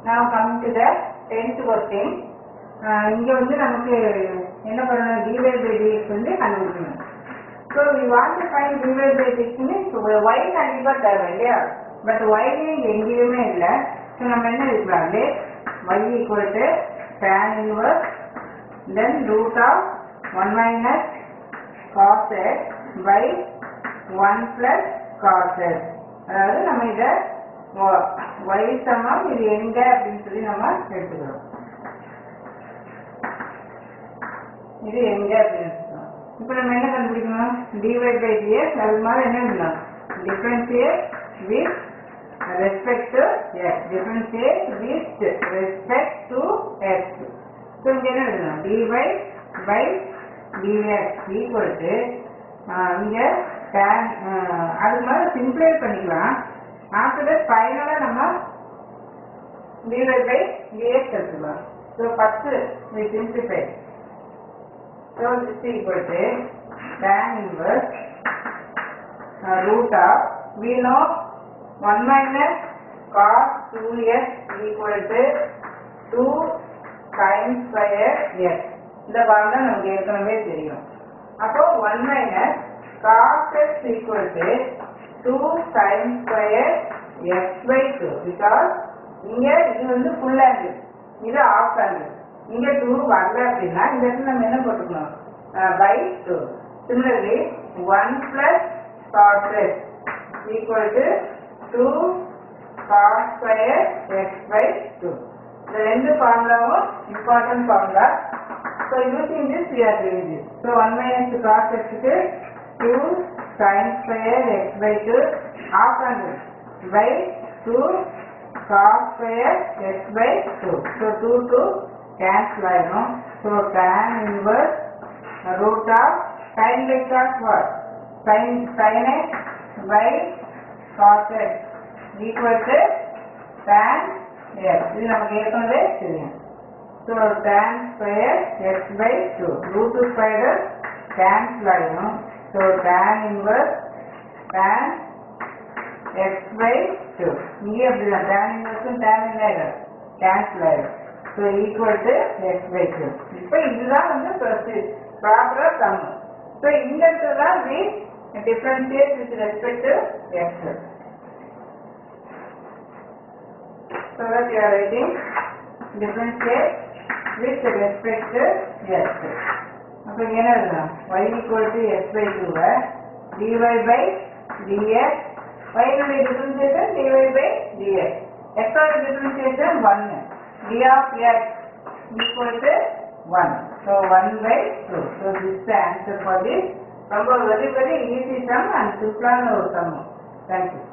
now come to the tenth question ஆஹ் இங்க வந்து நமக்கு என்ன பண்ணணும் dy by dx வந்து கண்டுபிடிக்கணும் so we want to find dy by dx means y கண்டிப்பா தேவை இல்லையா பட் y எங்கேயுமே இல்லை ஸோ நம்ம என்ன இருக்கலாம் y equal to tan inverse then root of 1 minus cos x by 1 plus cos x அதாவது நம்ம இத வ- y சமம் இது எங்க அப்படின்னு சொல்லி நம்ம எடுத்துக்கிறோம் இது எங்க அப்படின்னு எடுத்துக்கிறோம் இப்போ நம்ம என்ன கண்டுபிடிக்கணும் dy by dx அது மாதிரி என்ன பண்ணலாம் differentiate with respect to x differentiate with respect to x so இங்க என்ன எழுதணும் dy by dx equal to ஆஹ் இங்க tan ஆஹ் அது மாதிரி சிம்பிளை பண்ணிக்கலாம் ஆஃப்டர் தட் ஃபைனலாக நம்ம dy by dx எடுத்துக்கலாம் so first we simplify so this is equal to tan inverse uh, root of we know 1 minus cos 2x equal to 2 sin square x இந்த பாடம் தான் நமக்கு ஏற்கனவே தெரியும் அப்போ 1 minus cos x equal to 2 sin square x by 2 because இங்க இது வந்து full angle இது half angle இங்க 2 வரல அப்படின்னா இந்த இடத்துல நம்ம என்ன போட்டுக்கணும் by 2 similarly 1 plus cos x equal to 2 cos square x by 2 இந்த ரெண்டு ஃபார்முலாவும் important formula so using this we are doing this so one minus cos எக்ஸுக்கு two sine square x by two of hundred by two cos square x by two so two two cancel ஆயிடும் so tan inverse root of sine by cos what sine sine x by cos x equal to tan x இது நமக்கு ஏற்கனவே தெரியும் so tan square x by two root two square cancel ஆகிடும் so tan inverse tan x by two இங்கே அப்படிதான் tan இன்வர்ஸும் tan என்ன ஆகிடும் கேன்சல் ஆகிடும் so equal to x by two இப்போ இதுதான் வந்து ப்ராப்பராக சம் ஸோ இந்த இடத்துல தான் we differentiate with respect to x so that you are writing differentiate with respect to x. அப்ப இங்க என்ன எழுதலாம் y equal to x by 2 dy by dx y னுடைய differentiation dy by dx x ஓட differentiation 1 d of x equal to 1 so 1 by 2 so this is the answer for this ரொம்ப very very easy sum and simple ஒரு sum thank you